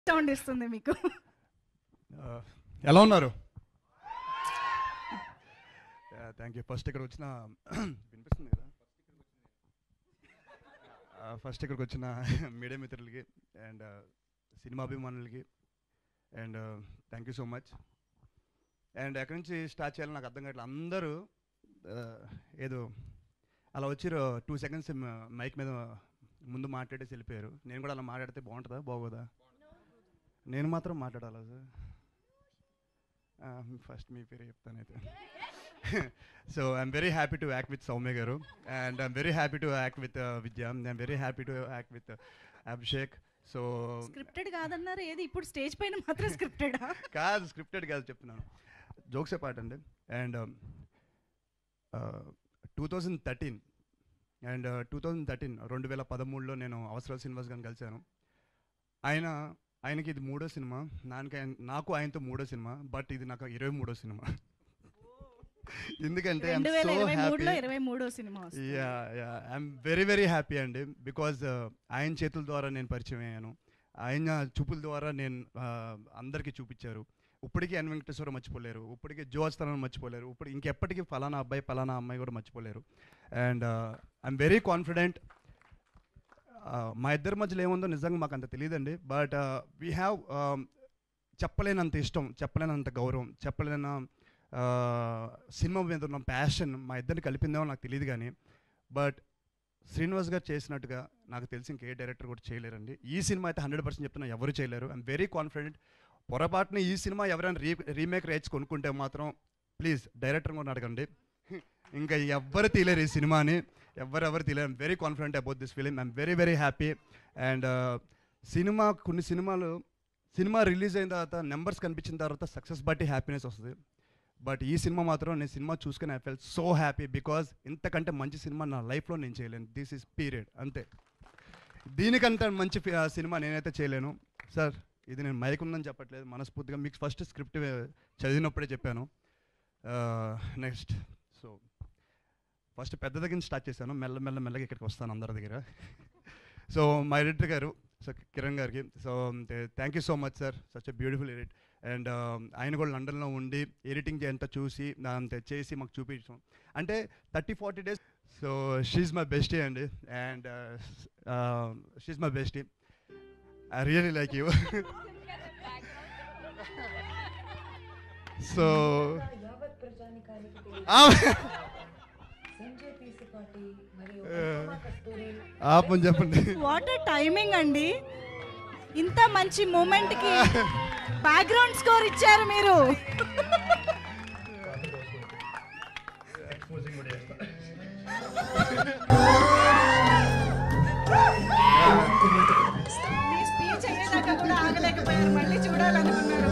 Sound ఇస్తుంది మీకు ఆ, ఎలా ఉన్నారు థ్యాంక్ యూ ఫస్ట్ ఇక్కడ వచ్చిన వినిపిస్తుంది కదా ఫస్ట్ ఇక్కడికి వచ్చిన మీడియా మిత్రులకి అండ్ సినిమా అభిమానులకి and thank you so much and ఎక్కడి నుంచి స్టార్ట్ చేయాలో నాకు అర్థం కావట్లేదు అందరూ ఆ, ఏదో అలా వచ్చి టూ సెకండ్స్ మైక్ మీద ముందు మాట్లాడేసి వెళ్ళిపోయారు నేను కూడా అలా మాట్లాడితే బాగుంటుందా బాగోదా నేను మాత్రం మాట్లాడాలా సార్ ఫస్ట్ మీ పేరు చెప్తానైతే so I'm very happy to act with Soumya garu and I'm very happy to act with Vidya I'm very happy to act with Abhishek so scripted కాదన్నారు ఏది ఇప్పుడు స్టేజ్ పైన మాత్రం స్క్రిప్టెడా కాదు స్క్రిప్టెడ్ కాదు చెప్తున్నాను జోక్సే పాట అండి and two thousand thirteen and two thousand thirteen రెండు వేల పదమూడులో నేను అవసరాల శ్రీనివాస్ గారిని కలిశాను ఆయన ఆయనకి ఇది మూడో సినిమా నాన్నకి ఆయన నాకు ఆయనతో మూడో సినిమా బట్ ఇది నాకు ఇరవై మూడో సినిమా ఎందుకంటే ఐఎమ్ రెండు వేల సో ఇరవై మూడులో హ్యాపీ ఇరవై మూడో సినిమా వస్తుంది. Yeah yeah I'm very very happy అండి బికాజ్ ఆయన చేతుల ద్వారా నేను పరిచయం అయ్యాను ఆయన చూపుల ద్వారా నేను uh, అందరికీ చూపించారు ఇప్పటికీ ఎన్ వెంకటేశ్వర మర్చిపోలేరు ఇప్పటికీ జోస్తనం మర్చిపోలేరు ఇప్పుడు ఇంకెప్పటికీ ఫలానా అబ్బాయి ఫలానా అమ్మాయి కూడా మర్చిపోలేరు అండ్ ఐఎమ్ వెరీ కాన్ఫిడెంట్ మా ఇద్దరి మధ్యలో ఏముందో నిజంగా మాకు అంత తెలియదండి బట్ వీ హ్యావ్ చెప్పలేనంత ఇష్టం చెప్పలేనంత గౌరవం చెప్పలేన ఆ, సినిమా మీద ఉన్న ప్యాషన్ మా ఇద్దరిని కలిపిందేమో నాకు తెలియదు కానీ బట్ శ్రీనివాస్ గారు చేసినట్టుగా నాకు తెలిసి ఇంకే డైరెక్టర్ కూడా చేయలేరండి ఈ సినిమా అయితే హండ్రెడ్ పర్సెంట్ చెప్తున్నా ఎవరు చేయలేరు ఐఎమ్ వెరీ కాన్ఫిడెంట్ పొరపాటున ఈ సినిమా ఎవరైనా రీ రీమేక్ రైట్స్ కొనుక్కుంటే మాత్రం ప్లీజ్ డైరెక్టర్ కూడా అడగండి ఇంకా ఎవ్వరు తీయలేరు ఈ సినిమాని ఎవరెవరు తీయలేరు I'm very confident about this film I'm very very happy and cinema కొన్ని సినిమాలు సినిమా రిలీజ్ అయిన తర్వాత నెంబర్స్ కనిపించిన తర్వాత సక్సెస్ బట్టి హ్యాపీనెస్ వస్తుంది బట్ ఈ సినిమా మాత్రం నేను సినిమా చూసుకుని I fell so happy because ఇంతకంటే మంచి సినిమా నా లైఫ్లో నేను చేయలేను దిస్ ఇస్ పీరియడ్ అంతే దీనికంటే మంచి ఫి- ఆ, సినిమా నేనైతే చేయలేను సార్ ఇది నేను మైక్ ఉందని చెప్పట్లేదు మనస్ఫూర్తిగా మీకు ఫస్ట్ స్క్రిప్ట్ చదివినప్పుడే చెప్పాను నెక్స్ట్ సో ఫస్ట్ పెద్ద దగ్గర నుంచి స్టార్ట్ చేశాను మెల్ల మెల్ల మెల్లగా ఇక్కడికి వస్తాను అందరి దగ్గర సో మా ఎడిటర్ గారు సో కిరణ్ గారికి so thank you so much sir such a beautiful edit and ఆయన కూడా లండన్లో ఉండి ఎడిటింగ్ అంతా చూసి అంత చేసి మాకు చూపించాం అంటే thirty forty days so she my bestie అండి and she my bestie I really like you so యావత్ ప్రజానికానికి తెలియదు. సంజయ్ పీసపాటి మరియు అనుపమ కస్తూరి ఆపని చెప్పండి వాట్ టైమింగ్ అండి ఇంత మంచి మూమెంట్ కి బ్యాక్గ్రౌండ్ స్కోర్ ఇచ్చారు మీరు మీ స్పీచ్ అయ్యేదాకా కూడా ఆగలేకపోయారు మళ్ళీ చూడాలనుకున్నారు